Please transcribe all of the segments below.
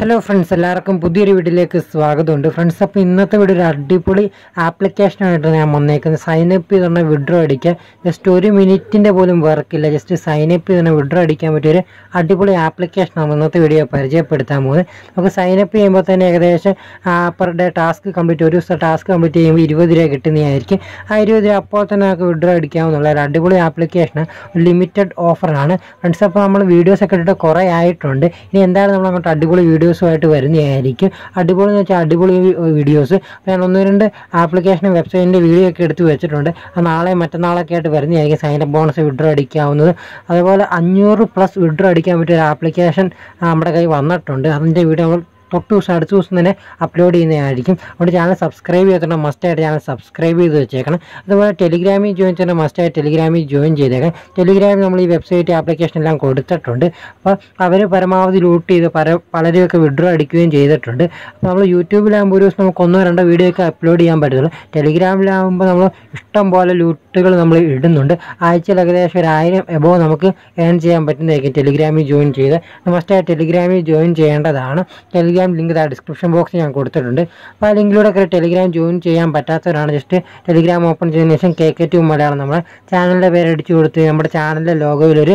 hello friends എല്ലാവർക്കും പുതിയൊരു വീഡിയോയിലേക്ക് സ്വാഗതമുണ്ട് ഫ്രണ്ട്സ് അപ്പോൾ ഇന്നത്തെ വീഡിയോ ഒരു അടിപൊളി ആപ്ലിക്കേഷനായിട്ട് ഞാൻ വന്നേക്കുന്നത് സൈനപ്പ് ചെയ്ത് തന്നെ വിഡ്രോ അടിക്കാൻ ജസ്റ്റ് ഒരു മിനിറ്റിൻ്റെ പോലും വർക്കില്ല ജസ്റ്റ് സൈനപ്പ് ചെയ്ത് തന്നെ വിഡ്രോ അടിക്കാൻ പറ്റിയൊരു അടിപൊളി ആപ്ലിക്കേഷനാണ് ഇന്നത്തെ വീഡിയോ പരിചയപ്പെടുത്താൻ പോകുന്നത് നമുക്ക് സൈനപ്പ് ചെയ്യുമ്പോൾ തന്നെ ഏകദേശം പെർ ഡേ ടാസ്ക് കംപ്ലീറ്റ് ഒരു ദിവസം ടാസ്ക് കംപ്ലീറ്റ് ചെയ്യുമ്പോൾ ഇരുപത് രൂപ കിട്ടുന്നതായിരിക്കും ആ ഇരുപത് രൂപ അപ്പോൾ തന്നെ നമുക്ക് വിഡ്രോ അടിക്കാവുന്നുള്ള ഒരു അടിപൊളി ആപ്ലിക്കേഷനാണ് ലിമിറ്റഡ് ഓഫറാണ് ഫ്രണ്ട്സ് അപ്പോൾ നമ്മൾ വീഡിയോസ് ഒക്കെ ഇട്ടിട്ട് കുറേ ആയിട്ടുണ്ട് ഇനി എന്തായാലും നമ്മൾ അങ്ങോട്ട് അടിപൊളി വീഡിയോസുമായിട്ട് വരുന്നതായിരിക്കും അടിപൊളി എന്ന് വെച്ചാൽ അടിപൊളി വീഡിയോസ് ഞാൻ ഒന്ന് രണ്ട് ആപ്ലിക്കേഷൻ വെബ്സൈറ്റിൻ്റെ വീഡിയോ ഒക്കെ എടുത്ത് വെച്ചിട്ടുണ്ട് അത് നാളെ മറ്റന്നാളൊക്കെ ആയിട്ട് വരുന്നതായിരിക്കും സൈൻ അപ്പ് ബോണസ് വിഡ്രോ അടിക്കാവുന്നത് അതുപോലെ അഞ്ഞൂറ് പ്ലസ് വിഡ്രോ അടിക്കാൻ പറ്റിയ ഒരു ആപ്ലിക്കേഷൻ നമ്മുടെ കയ്യിൽ വന്നിട്ടുണ്ട് അതിൻ്റെ വീഡിയോ നമ്മൾ തൊട്ട് ദിവസം അടുത്ത ദിവസം തന്നെ അപ്ലോഡ് ചെയ്യുന്നതായിരിക്കും അതുകൊണ്ട് ചാനൽ സബ്സ്ക്രൈബ് ചെയ്തിട്ടുണ്ട് മസ്റ്റായിട്ട് ചാനൽ സബ്സ്ക്രൈബ് ചെയ്ത് വെച്ചേക്കണം അതുപോലെ ടെലിഗ്രാമിൽ ജോയിൻ ചെയ്യണം മസ്റ്റായിട്ട് ടെലിഗ്രാമിൽ ജോയിൻ ചെയ്തേക്കണം ടെലിഗ്രാമിൽ നമ്മൾ ഈ വെബ്സൈറ്റ് ആപ്ലിക്കേഷൻ എല്ലാം കൊടുത്തിട്ടുണ്ട് അപ്പോൾ അവർ പരമാവധി ലൂട്ട് ചെയ്ത് പല പലരെയൊക്കെ വിഡ്രോ അടിക്കുകയും ചെയ്തിട്ടുണ്ട് അപ്പോൾ നമ്മൾ യൂട്യൂബിലാകുമ്പോൾ ഒരു ദിവസം നമുക്ക് ഒന്നോ രണ്ടോ വീഡിയോ ഒക്കെ അപ്ലോഡ് ചെയ്യാൻ പറ്റത്തുള്ളൂ ടെലിഗ്രാമിലാകുമ്പോൾ നമ്മൾ ഇഷ്ടം പോലെ ലൂട്ടുകൾ നമ്മൾ ഇടുന്നുണ്ട് ആഴ്ചയിൽ ഏകദേശം ഒരു ആയിരം എബോ നമുക്ക് ഏൺ ചെയ്യാൻ പറ്റുന്നതായിരിക്കും ടെലിഗ്രാമിൽ ജോയിൻ ചെയ്ത് മസ്റ്റായിട്ട് ടെലിഗ്രാമിൽ ജോയിൻ ചെയ്യേണ്ടതാണ് ടെലിഗ്രാം ലിങ്ക് ഇതാ ഡിസ്ക്രിപ്ഷൻ ബോക്സിൽ ഞാൻ കൊടുത്തിട്ടുണ്ട് അപ്പോൾ ആ ലിങ്കിലൂടെ ഒക്കെ ടെലിഗ്രാം ജോയിൻ ചെയ്യാൻ പറ്റാത്തവരാണ് ജസ്റ്റ് ടെലിഗ്രാം ഓപ്പൺ ചെയ്തതിനു ശേഷം കെ കെ ടു മലയാളം നമ്മുടെ ചാനലിൻ്റെ പേര് അടിച്ചു കൊടുത്ത് നമ്മുടെ ചാനലിൻ്റെ ലോഗോയിലൊരു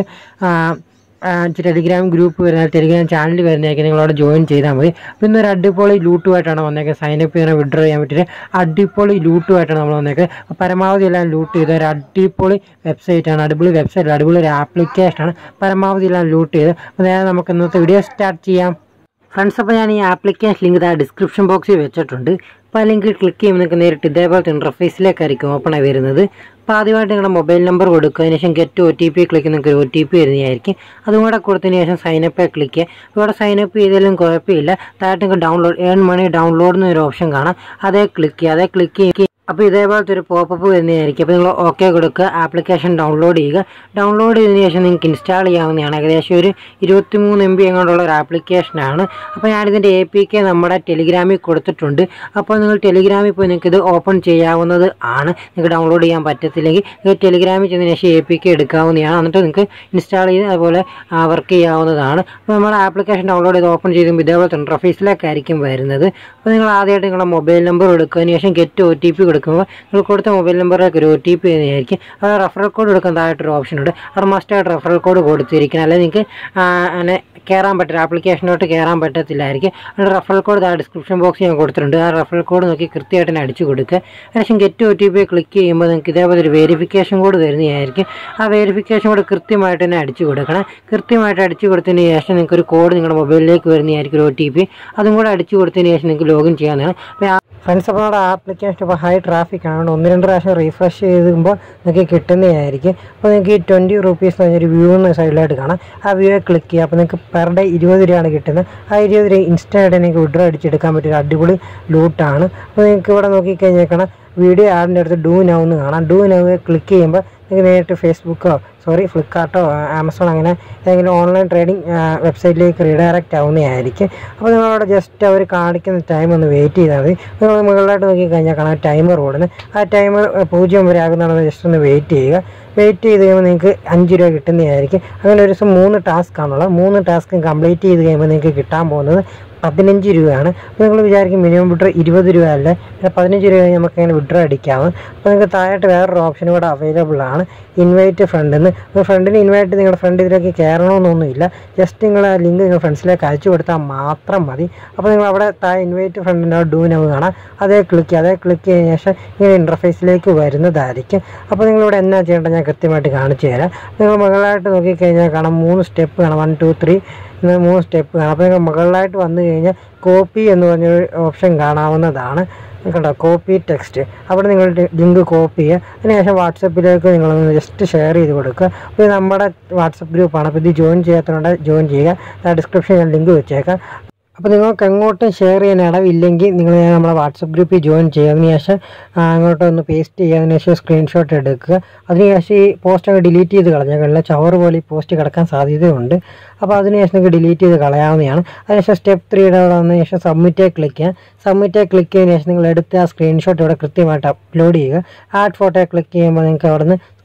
ടെലിഗ്രാം ഗ്രൂപ്പ് വരുന്ന ടെലിഗ്രാം ചാനൽ വരുന്നതായിരിക്കും നിങ്ങളവിടെ ജോയിൻ ചെയ്താൽ മതി അപ്പോൾ ഇന്നൊരു അടിപൊളി ലൂട്ടുമായിട്ടാണ് വന്നേക്കുന്നത് സൈനപ്പ് ചെയ്യാൻ വിഡ്രോ ചെയ്യാൻ പറ്റിയ അടിപൊളി ലൂട്ടുമായിട്ടാണ് നമ്മൾ വന്നേക്കുന്നത് അപ്പോൾ പരമാവധി എല്ലാം ലൂട്ട് ചെയ്ത ഒരു അടിപൊളി വെബ്സൈറ്റാണ് അടിപൊളി വെബ്സൈറ്റ് അടിപൊളി ഒരു ആപ്ലിക്കേഷനാണ് പരമാവധി എല്ലാം ലൂട്ട് ചെയ്ത് അപ്പോൾ നേരെ നമുക്ക് ഇന്നത്തെ വീഡിയോ സ്റ്റാർട്ട് ചെയ്യാം ഫ്രണ്ട്സ് അപ്പോൾ ഞാൻ ഈ ആപ്ലിക്കേഷൻ ലിങ്ക് ഇതാ ഡിസ്ക്രിപ്ഷൻ ബോക്സിൽ വെച്ചിട്ടുണ്ട് അപ്പോൾ ആ ലിങ്ക് ക്ലിക്ക് ചെയ്യുമ്പോൾ നിങ്ങൾക്ക് നേരിട്ട് ഇതേപോലത്തെ ഇൻ്റർഫേസിലേക്കായിരിക്കും ഓപ്പൺ ആയി വരുന്നത് അപ്പോൾ ആദ്യമായിട്ട് നിങ്ങളുടെ മൊബൈൽ നമ്പർ കൊടുക്കുക അതിന് ശേഷം get O T P click നിങ്ങൾക്ക് ഒരു ഒ ടി പി വരുന്നതായിരിക്കും അതും കൂടെ കൊടുത്തതിന് ശേഷം സൈനപ്പ് ക്ലിക്ക് ചെയ്യുക ഇവിടെ സൈനപ്പ് ചെയ്താലും കുഴപ്പമില്ല താഴത്ത് നിങ്ങൾക്ക് ഡൗൺലോഡ് ഏൺ മണി ഡൗൺലോഡ് എന്നൊരു ഓപ്ഷൻ കാണാം അതേ ക്ലിക്ക് ചെയ്യുക അതേ ക്ലിക്ക് ചെയ്യുക അപ്പോൾ ഇതേപോലത്തെ ഒരു പോപ്പപ്പ് വരുന്നതായിരിക്കും അപ്പോൾ നിങ്ങൾ ഓക്കെ കൊടുക്കുക ആപ്ലിക്കേഷൻ ഡൗൺലോഡ് ചെയ്യുക ഡൗൺലോഡ് ചെയ്തതിന് ശേഷം നിങ്ങൾക്ക് ഇൻസ്റ്റാൾ ചെയ്യാവുന്നതാണ് ഏകദേശം ഒരു ഇരുപത്തി മൂന്ന് എം ബി എങ്ങോട്ടുള്ള ഒരു ആപ്ലിക്കേഷനാണ് അപ്പോൾ ഞാനിതിൻ്റെ എ പി കെ നമ്മുടെ ടെലിഗ്രാമിൽ കൊടുത്തിട്ടുണ്ട് അപ്പോൾ നിങ്ങൾ ടെലിഗ്രാമിൽ പോയി നിങ്ങൾക്ക് ഇത് ഓപ്പൺ ചെയ്യാവുന്നത് ആണ് നിങ്ങൾക്ക് ഡൗൺലോഡ് ചെയ്യാൻ പറ്റത്തില്ലെങ്കിൽ നിങ്ങൾക്ക് ടെലിഗ്രാമിൽ ചെന്നതിന് ശേഷം എ പി കെ എടുക്കാവുന്നതാണ് എന്നിട്ട് നിങ്ങൾക്ക് ഇൻസ്റ്റാൾ ചെയ്ത് അതുപോലെ വർക്ക് ചെയ്യാവുന്നതാണ് അപ്പോൾ നമ്മുടെ ആപ്ലിക്കേഷൻ ഡൗൺലോഡ് ചെയ്ത് ഓപ്പൺ ചെയ്യുമ്പോൾ ഇതേപോലത്തെ ഇൻ്റർഫേസിലേക്കായിരിക്കും വരുന്നത് അപ്പോൾ നിങ്ങൾ ആദ്യമായിട്ട് നിങ്ങളുടെ മൊബൈൽ നമ്പർ കൊടുക്കുക ശേഷം ഗെറ്റ് ഒ ടി പി കൊടുക്കുമ്പോൾ നിങ്ങൾ കൊടുത്ത മൊബൈൽ നമ്പറിലേക്ക് ഒരു ഒ ടി പി ചെയ്യുന്നതായിരിക്കും അത് റെഫറൽ കോഡ് കൊടുക്കുന്നതായിട്ടൊരു ഓപ്ഷൻ ഉണ്ട് അവിടെ മസ്റ്റായിട്ട് റെഫറൽ കോഡ് കൊടുത്തിരിക്കണം അല്ലെങ്കിൽ നിങ്ങൾക്ക് അങ്ങനെ കയറാൻ പറ്റില്ല ആപ്ലിക്കേഷനിലോട്ട് കയറാൻ പറ്റത്തില്ലായിരിക്കും അതിൻ്റെ റെഫറൽ കോഡ് ആ ഡിസ്ക്രിപ്ഷൻ ബോക്സ് ഞാൻ കൊടുത്തിട്ടുണ്ട് ആ റെഫറൽ കോഡ് നോക്കി കൃത്യമായിട്ട് തന്നെ അടിച്ചു കൊടുക്കുക അതിനുശേഷം get O T P click ചെയ്യുമ്പോൾ നിങ്ങൾക്ക് ഇതേപോലെ ഒരു വെരിഫിക്കേഷൻ കോഡ് തരുന്നതായിരിക്കും ആ വെരിഫിക്കേഷൻ കോഡ് കൃത്യമായിട്ട് തന്നെ അടിച്ചു കൊടുക്കണം കൃത്യമായിട്ട് അടിച്ചു കൊടുത്തതിന് ശേഷം നിങ്ങൾക്ക് ഒരു കോഡ് നിങ്ങളുടെ മൊബൈലിലേക്ക് വരുന്നതായിരിക്കും ഒരു ഒ ടി പി അതും കൂടെ അടിച്ചു കൊടുത്തതിന് ശേഷം നിങ്ങൾക്ക് ലോഗിൻ ചെയ്യാവുന്നതാണ് അപ്പോൾ ഫ്രണ്ട്സ് അപ്പോൾ നമ്മുടെ ആപ്ലിക്കേഷൻ ഇപ്പോൾ ഹൈ ട്രാഫിക് ആണ് ഒന്ന് രണ്ട് പ്രാവശ്യം റീഫ്രഷ് ചെയ്യുമ്പോൾ നിങ്ങൾക്ക് കിട്ടുന്നതായിരിക്കും അപ്പോൾ നിങ്ങൾക്ക് ഈ ട്വൻറ്റി റുപ്പീസ് പറഞ്ഞൊരു വ്യൂ എന്ന സൈഡിലായിട്ട് കാണാം ആ വ്യൂ ക്ലിക്ക് ചെയ്യുക അപ്പോൾ നിങ്ങൾക്ക് പെർ ഡേ ഇരുപത് രൂപയാണ് കിട്ടുന്നത് ആ ഇരുപത് രൂപ ഇൻസ്റ്റൻ്റായിട്ട് നിങ്ങൾക്ക് വിഡ്രോ അടിച്ചെടുക്കാൻ പറ്റിയ ഒരു അടിപൊളി ലൂട്ടാണ് അപ്പോൾ നിങ്ങൾക്ക് ഇവിടെ നോക്കിക്കഴിഞ്ഞേക്കണം വീഡിയോ ആഡിൻ്റെ അടുത്ത് ഡൂ നൗ എന്ന് കാണാം ഡൂ നൗ ക്ലിക്ക് ചെയ്യുമ്പോൾ നിങ്ങൾക്ക് നേരിട്ട് ഫേസ്ബുക്കോ സോറി ഫ്ലിപ്കാർട്ടോ ആമസോൺ അങ്ങനെ ഏതെങ്കിലും ഓൺലൈൻ ട്രേഡിംഗ് വെബ്സൈറ്റിലേക്ക് റീഡയറക്റ്റ് ആവുന്നതായിരിക്കും അപ്പോൾ നിങ്ങളവിടെ ജസ്റ്റ് അവർ കാണിക്കുന്ന ടൈം ഒന്ന് വെയിറ്റ് ചെയ്താൽ മതി നിങ്ങൾ മുകളിലായിട്ട് നോക്കി കഴിഞ്ഞാൽ കാണാം ടൈമർ ഓടുന്നത് ആ ടൈമർ പൂജ്യം വരെ ആകുന്നതാണ് ജസ്റ്റ് ഒന്ന് വെയിറ്റ് ചെയ്യുക വെയിറ്റ് ചെയ്ത് കഴിയുമ്പോൾ നിങ്ങൾക്ക് അഞ്ച് രൂപ കിട്ടുന്നതായിരിക്കും അങ്ങനെ ഒരു ദിവസം മൂന്ന് ടാസ്ക് ആണുള്ളത് മൂന്ന് ടാസ്ക് കംപ്ലീറ്റ് ചെയ്ത് കഴിയുമ്പോൾ നിങ്ങൾക്ക് കിട്ടാൻ പോകുന്നത് പതിനഞ്ച് രൂപയാണ് അപ്പോൾ നിങ്ങൾ വിചാരിക്കും മിനിമം വിഡ്രോ ഇരുപത് രൂപ അല്ലേ പതിനഞ്ച് രൂപ നമുക്ക് അങ്ങനെ വിഡ്രോ അടിക്കാവും അപ്പോൾ നിങ്ങൾക്ക് താഴോട്ട് വേറൊരു ഓപ്ഷൻ കൂടെ അവൈലബിൾ ആണ് ഇൻവൈറ്റ് ഫ്രണ്ട് എന്ന് അപ്പോൾ ഫ്രണ്ടിന് ഇൻവൈറ്റ് നിങ്ങളുടെ ഫ്രണ്ട് ഇതിലേക്ക് കയറണമെന്നൊന്നുമില്ല ജസ്റ്റ് നിങ്ങൾ ആ ലിങ്ക് നിങ്ങൾ ഫ്രണ്ട്സിലേക്ക് അയച്ചു കൊടുത്താൽ മാത്രം മതി അപ്പോൾ നിങ്ങൾ അവിടെ താഴെ ഇൻവൈറ്റ് ഫ്രണ്ടിൻ്റെ ഡൂ നവ് കാണാം അതേ ക്ലിക്ക് അതേ ക്ലിക്ക് ചെയ്തതിന് ശേഷം ഇങ്ങനെ ഇൻ്റർഫേസിലേക്ക് വരുന്നതായിരിക്കും അപ്പോൾ നിങ്ങളിവിടെ എന്നാ ചെയ്യേണ്ടത് ഞാൻ കൃത്യമായിട്ട് കാണിച്ചു തരാം നിങ്ങൾ മുകളിലായിട്ട് നോക്കിക്കഴിഞ്ഞാൽ കാണാം മൂന്ന് സ്റ്റെപ്പ് കാണാം വൺ ടു ത്രീ ഇങ്ങനെ മൂന്ന് സ്റ്റെപ്പ് കാണാം അപ്പോൾ നിങ്ങൾ മുകളിലായിട്ട് വന്നു കഴിഞ്ഞാൽ കോപ്പി എന്ന് പറഞ്ഞൊരു ഓപ്ഷൻ കാണാവുന്നതാണ് കണ്ടോ കോപ്പി ടെക്സ്റ്റ് അവിടെ നിങ്ങൾ ലിങ്ക് കോപ്പി ചെയ്യുക അതിനുശേഷം വാട്സപ്പിലേക്ക് നിങ്ങൾ ജസ്റ്റ് ഷെയർ ചെയ്ത് കൊടുക്കുക അപ്പോൾ ഇത് നമ്മുടെ വാട്സപ്പ് ഗ്രൂപ്പാണ് അപ്പോൾ ഇത് ജോയിൻ ചെയ്യാത്തതുകൊണ്ട് ജോയിൻ ചെയ്യുക ഡിസ്ക്രിപ്ഷൻ ഞാൻ ലിങ്ക് വെച്ചേക്കാം അപ്പോൾ നിങ്ങൾക്ക് എങ്ങോട്ടും ഷെയർ ചെയ്യാൻ ഇടവില്ലെങ്കിൽ നിങ്ങൾ നമ്മളെ വാട്സപ്പ് ഗ്രൂപ്പിൽ ജോയിൻ ചെയ്യുക അതിനുശേഷം അങ്ങോട്ട് ഒന്ന് പേസ്റ്റ് ചെയ്യുക അതിനുശേഷം സ്ക്രീൻഷോട്ട് എടുക്കുക അതിനുശേഷം ഈ പോസ്റ്റ് അങ്ങ് ഡിലീറ്റ് ചെയ്ത് കളഞ്ഞാൽ കഴിഞ്ഞാൽ ചവറ് പോലെ ഈ പോസ്റ്റ് കിടക്കാൻ സാധ്യതയുണ്ട് അപ്പോൾ അതിനുശേഷം നിങ്ങൾക്ക് ഡിലീറ്റ് ചെയ്ത് കളയാവുന്നതാണ് അതിനുശേഷം സ്റ്റെപ്പ് ത്രീയുടെ അവിടെ വന്നതിന് ശേഷം സബ്മിറ്റേ ക്ലിക്ക് ചെയ്യുക സബ്മിറ്റേ ക്ലിക്ക് ചെയ്തതിന് ശേഷം നിങ്ങൾ എടുത്ത ആ സ്ക്രീൻഷോട്ട് ഇവിടെ കൃത്യമായിട്ട് അപ്ലോഡ് ചെയ്യുക ആഡ് ഫോട്ടോ ക്ലിക്ക് ചെയ്യുമ്പോൾ നിങ്ങൾക്ക് അവിടെ നിന്ന്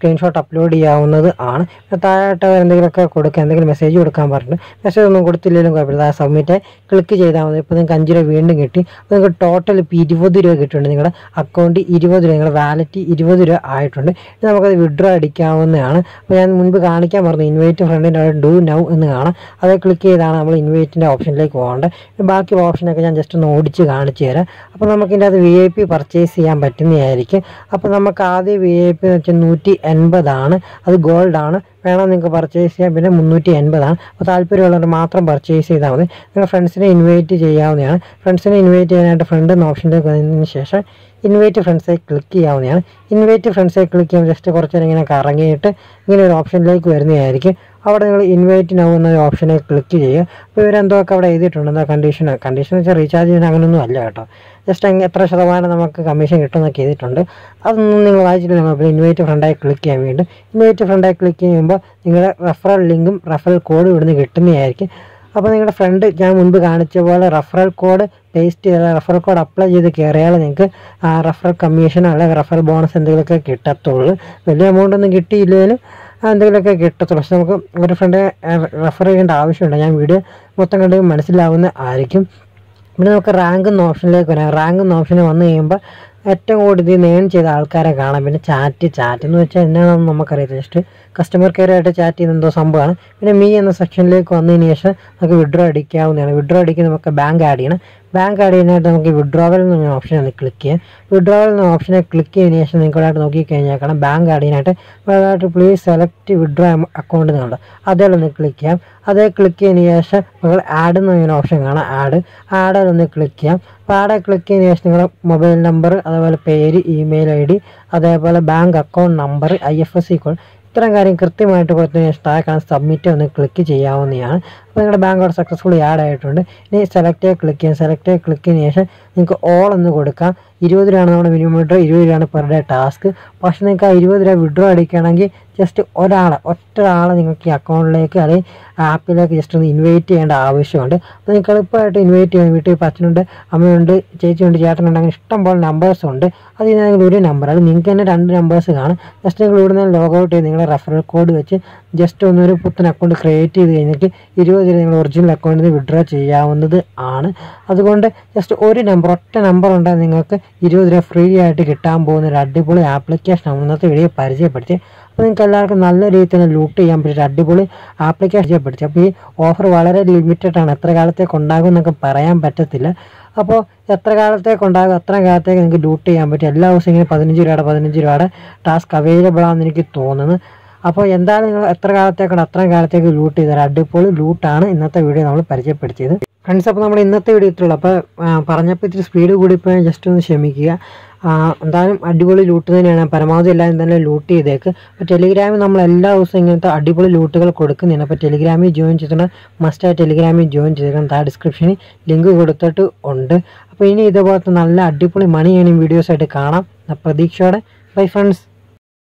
സ്ക്രീൻഷോട്ട് അപ്ലോഡ് ചെയ്യാവുന്നത് ആണ് പിന്നെ താഴോട്ട് എന്തെങ്കിലുമൊക്കെ കൊടുക്കുക എന്തെങ്കിലും മെസ്സേജ് കൊടുക്കാൻ പറഞ്ഞിട്ട് മെസ്സേജ് ഒന്നും കൊടുത്തില്ലെങ്കിലും കുഴപ്പമില്ല ആ സബ്മിറ്റ് ക്ലിക്ക് ചെയ്താൽ മതി ഇപ്പോൾ നിങ്ങൾക്ക് അഞ്ച് രൂപ വീണ്ടും കിട്ടി അപ്പോൾ നിങ്ങൾക്ക് ടോട്ടൽ ഇപ്പോൾ ഇരുപത് രൂപ കിട്ടുന്നുണ്ട് നിങ്ങളുടെ അക്കൗണ്ടിൽ ഇരുപത് രൂപ നിങ്ങളുടെ വാലറ്റ് ഇരുപത് രൂപ ആയിട്ടുണ്ട് ഇനി നമുക്കത് വിഡ്രോ അടിക്കാവുന്നതാണ് അപ്പോൾ ഞാൻ മുൻപ് കാണിക്കാൻ പറഞ്ഞു ഇൻവൈറ്റ് ഫ്രണ്ടിൻ്റെ അവിടെ ഡു നൗ എന്ന് കാണാം അത് ക്ലിക്ക് ചെയ്താണ് നമ്മൾ ഇൻവൈറ്റിൻ്റെ ഓപ്ഷനിലേക്ക് പോകേണ്ടത് ഇനി ബാക്കിയുള്ള ഓപ്ഷനൊക്കെ ഞാൻ ജസ്റ്റ് ഒന്ന് ഓടിച്ച് കാണിച്ചു തരാം അപ്പോൾ നമുക്ക് ഇതിൻ്റെ അത് വി ഐ പി പർച്ചേസ് ചെയ്യാൻ പറ്റുന്നതായിരിക്കും അപ്പോൾ നമുക്ക് ആദ്യം വി ഐ പി എന്ന് വെച്ചാൽ നൂറ്റി എൺപതാണ് അത് ഗോൾഡാണ് വേണം നിങ്ങൾക്ക് പർച്ചേസ് ചെയ്യാം പിന്നെ മുന്നൂറ്റി എൺപതാണ് അപ്പോൾ താല്പര്യമുള്ളവർ മാത്രം പർച്ചേസ് ചെയ്താൽ മതി നിങ്ങൾ ഫ്രണ്ട്സിനെ ഇൻവൈറ്റ് ചെയ്യാവുന്നതാണ് ഫ്രണ്ട്സിനെ ഇൻവൈറ്റ് ചെയ്യാനായിട്ട് ഫ്രണ്ട് എന്ന ഓപ്ഷനിലേക്ക് വന്നതിന് ശേഷം ഇൻവൈറ്റ് ഫ്രണ്ട്സെ ക്ലിക്ക് ചെയ്യാവുന്നതാണ് ഇൻവൈറ്റ് ഫ്രണ്ട്സെ ക്ലിക്ക് ചെയ്യുമ്പോൾ ജസ്റ്റ് കുറച്ച് നേരം ഇങ്ങനെ കറങ്ങിയിട്ട് ഇങ്ങനെ ഒരു ഓപ്ഷനിലേക്ക് വരുന്നതായിരിക്കും അവിടെ നിങ്ങൾ ഇൻവൈറ്റ് നൗ എന്ന ഓപ്ഷനെ ക്ലിക്ക് ചെയ്യുക അപ്പോൾ ഇവരെന്തൊക്കെ അവിടെ എഴുതിയിട്ടുണ്ട് എന്താ കണ്ടീഷൻ കണ്ടീഷൻ വെച്ചാൽ റീചാർജ് ചെയ്യുന്ന അങ്ങനെയൊന്നും അല്ല കേട്ടോ ജസ്റ്റ് അങ്ങ് എത്ര ശതമാനം നമുക്ക് കമ്മീഷൻ കിട്ടുമെന്നൊക്കെ എഴുതിയിട്ടുണ്ട് അതൊന്നും നിങ്ങൾ വായിച്ചിട്ടില്ല അപ്പോൾ ഇൻവൈറ്റ് ഫ്രണ്ടായി ക്ലിക്ക് ചെയ്യാൻ വേണ്ടി ഇൻവൈറ്റ് ഫ്രണ്ടായി ക്ലിക്ക് ചെയ്യുമ്പോൾ നിങ്ങളുടെ റെഫറൽ ലിങ്കും റെഫറൽ കോഡും ഇവിടുന്ന് കിട്ടുന്നതായിരിക്കും അപ്പോൾ നിങ്ങളുടെ ഫ്രണ്ട് ഞാൻ മുൻപ് കാണിച്ച പോലെ റെഫറൽ കോഡ് പേസ്റ്റ് ചെയ്ത് റെഫറൽ കോഡ് അപ്ലൈ ചെയ്ത് കയറിയാൽ നിങ്ങൾക്ക് റെഫറൽ കമ്മീഷൻ അല്ലെങ്കിൽ റെഫറൽ ബോണസ് എന്തെങ്കിലുമൊക്കെ കിട്ടത്തുള്ളൂ വലിയ എമൗണ്ട് ഒന്നും കിട്ടിയില്ലെങ്കിലും എന്തെങ്കിലുമൊക്കെ കിട്ടത്തുള്ളൂ പക്ഷെ നമുക്ക് ഒരു ഫ്രണ്ടിനെ റെഫർ ചെയ്യേണ്ട ആവശ്യമുണ്ട് ഞാൻ വീഡിയോ മൊത്തം കണ്ട് മനസ്സിലാവുന്ന ആയിരിക്കും പിന്നെ നമുക്ക് റാങ്ക് എന്ന ഓപ്ഷനിലേക്ക് വരാം റാങ്ക് എന്ന ഓപ്ഷനിൽ വന്നു കഴിയുമ്പോൾ ഏറ്റവും കൂടുതൽ ഇത് നേൺ ചെയ്ത ആൾക്കാരെ കാണാം പിന്നെ ചാറ്റ് ചാറ്റ് എന്ന് വെച്ചാൽ എന്നാണെന്ന് നമുക്കറിയാം ജസ്റ്റ് കസ്റ്റമർ കെയറായിട്ട് ചാറ്റ് ചെയ്യുന്ന എന്തോ സംഭവമാണ് പിന്നെ മീ എന്ന സെക്ഷനിലേക്ക് വന്നതിന് ശേഷം നമുക്ക് വിഡ്രോ അടിക്കാവുന്നതാണ് വിഡ്രോ അടിക്കാൻ നമുക്ക് ബാങ്ക് ആഡ് ചെയ്യണം ബാങ്ക് ആഡ് ചെയ്യാനായിട്ട് നമുക്ക് വിഡ്രോവൽ എന്ന ഓപ്ഷൻ ഒന്ന് ക്ലിക്ക് ചെയ്യാം വിഡ്രോവൽ എന്ന ഓപ്ഷനെ ക്ലിക്ക് ചെയ്തതിന് ശേഷം നിങ്ങൾക്കായിട്ട് നോക്കി കഴിഞ്ഞാൽ കാണാം ബാങ്ക് ആഡ് ചെയ്യാനായിട്ട് അതായിട്ട് പ്ലീസ് സെലക്ട് വിഡ്രോ അക്കൗണ്ട് എന്നുണ്ട് അതേ ഒന്ന് ക്ലിക്ക് ചെയ്യാം അതേ ക്ലിക്ക് ചെയ്തതിന് ശേഷം നിങ്ങൾ ആഡ് എന്ന് പറയുന്ന ഓപ്ഷൻ കാണാം ആഡ് ആഡിൽ ഒന്ന് ക്ലിക്ക് ചെയ്യാം അപ്പോൾ ആടെ ക്ലിക്ക് ചെയ്തതിന് ശേഷം നിങ്ങളുടെ മൊബൈൽ നമ്പർ അതേപോലെ പേര് ഇമെയിൽ ഐ ഡി അതേപോലെ bank account number I F S C code ഇത്തരം കാര്യം കൃത്യമായിട്ട് കൊടുത്തതിന് ശേഷം താഴെ കാണാൻ സബ്മിറ്റ് ഒന്ന് ക്ലിക്ക് ചെയ്യാവുന്നതാണ് അപ്പോൾ നിങ്ങളുടെ ബാങ്ക് അവിടെ സക്സസ്ഫുള്ളി ആഡ് ആയിട്ടുണ്ട് ഇനി സെലക്ട് ക്ലിക്ക് ചെയ്യാം സെലക്ട് ക്ലിക്ക് ചെയ്തതിന് ശേഷം നിങ്ങൾക്ക് ഓൾ എന്ന് കൊടുക്കാം ഇരുപത് രൂപയാണ് നമ്മുടെ മിനിമം വിഡ്രോ ഇരുപത് രൂപയാണ് പെർ ഡേ ടാസ്ക് പക്ഷേ നിങ്ങൾക്ക് ആ ഇരുപത് രൂപ വിഡ്രോ അടിക്കുകയാണെങ്കിൽ ജസ്റ്റ് ഒരാളെ ഒറ്റ ആളെ നിങ്ങൾക്ക് ഈ അക്കൗണ്ടിലേക്ക് അല്ലെങ്കിൽ ആപ്പിലേക്ക് ജസ്റ്റ് ഒന്ന് ഇൻവൈറ്റ് ചെയ്യേണ്ട ആവശ്യമുണ്ട് അപ്പോൾ നിങ്ങൾക്ക് എളുപ്പമായിട്ട് ഇൻവൈറ്റ് ചെയ്യാൻ വീട്ടിൽ ഇപ്പോൾ അച്ഛനുണ്ട് അമ്മയുണ്ട് ചേച്ചിയുണ്ട് ചേട്ടനുണ്ട് അങ്ങനെ ഇഷ്ടം പോലെ നമ്പേഴ്സ് ഉണ്ട് അത് ഇതിനെങ്കിൽ ഒരു നമ്പർ അത് നിങ്ങൾക്ക് തന്നെ രണ്ട് നമ്പേഴ്സ് കാണും ജസ്റ്റ് നിങ്ങൾ ഇവിടെ നിന്ന് ലോഗ് ഔട്ട് ചെയ്ത് നിങ്ങളുടെ റെഫറൽ കോഡ് വെച്ച് ജസ്റ്റ് ഒന്നൊരു പുത്തൻ അക്കൗണ്ട് ക്രിയേറ്റ് ചെയ്ത് കഴിഞ്ഞിട്ട് ഇരുപത് രൂപ നിങ്ങൾ ഒറിജിനൽ അക്കൗണ്ടിൽ നിന്ന് വിഡ്രോ ചെയ്യാവുന്നത് ആണ് അതുകൊണ്ട് ജസ്റ്റ് ഒരു നമ്പർ ഒറ്റ നമ്പർ ഉണ്ടെങ്കിൽ നിങ്ങൾക്ക് ഇരുപത് രൂപ ഫ്രീ ആയിട്ട് കിട്ടാൻ പോകുന്ന ഒരു അടിപൊളി ആപ്ലിക്കേഷനാണ് ഇന്നത്തെ വീഡിയോ പരിചയപ്പെടുത്തി അപ്പോൾ നിങ്ങൾക്ക് എല്ലാവർക്കും നല്ല രീതിയിൽ തന്നെ ലൂട്ട് ചെയ്യാൻ പറ്റിയ അടിപൊളി ആപ്ലിക്കേഷൻ പരിചയപ്പെടുത്തി അപ്പോൾ ഈ ഓഫർ വളരെ ലിമിറ്റഡ് ആണ് എത്ര കാലത്തേക്ക് ഉണ്ടാകും എന്നൊക്കെ പറയാൻ പറ്റത്തില്ല അപ്പോൾ എത്ര കാലത്തേക്ക് ഉണ്ടാകും അത്ര കാലത്തേക്ക് നിങ്ങൾക്ക് ലൂട്ട് ചെയ്യാൻ പറ്റും എല്ലാ ദിവസവും ഇങ്ങനെ പതിനഞ്ച് രൂപയുടെ പതിനഞ്ച് രൂപയുടെ ടാസ്ക് അവൈലബിൾ ആണെന്ന് എനിക്ക് തോന്നുന്നു അപ്പോൾ എന്തായാലും നിങ്ങൾ എത്ര കാലത്തേക്കാണ് അത്രയും കാലത്തേക്ക് ലൂട്ട് ചെയ്തത് അടിപൊളി ലൂട്ടാണ് ഇന്നത്തെ വീഡിയോ നമ്മൾ പരിചയപ്പെടുത്തിയത് ഫ്രണ്ട്സ് അപ്പോൾ നമ്മൾ ഇന്നത്തെ വീഡിയോ ഇത്രയുള്ളൂ അപ്പോൾ പറഞ്ഞപ്പോൾ ഇത്തിരി സ്പീഡ് കൂടിപ്പോയി ജസ്റ്റ് ഒന്ന് ക്ഷമിക്കുക ആ, എന്തായാലും അടിപൊളി ലൂട്ട് തന്നെയാണ് പരമാവധി എല്ലാവരും തന്നെ ലൂട്ട് ചെയ്തേക്ക് അപ്പോൾ ടെലിഗ്രാമിൽ നമ്മൾ എല്ലാ ദിവസവും ഇങ്ങനത്തെ അടിപൊളി ലൂട്ടുകൾ കൊടുക്കുന്നുണ്ട് അപ്പോൾ ടെലിഗ്രാമിൽ ജോയിൻ ചെയ്തിട്ടുണ്ട് മസ്റ്റായി ടെലിഗ്രാമിൽ ജോയിൻ ചെയ്തേക്കണം താഴെ ഡിസ്ക്രിപ്ഷനിൽ ലിങ്ക് കൊടുത്തിട്ട് ഉണ്ട് അപ്പോൾ ഇനി ഇതുപോലത്തെ നല്ല അടിപൊളി മണി ഏണിംഗ് വീഡിയോസായിട്ട് കാണാം പ്രതീക്ഷയോടെ ബൈ ഫ്രണ്ട്സ്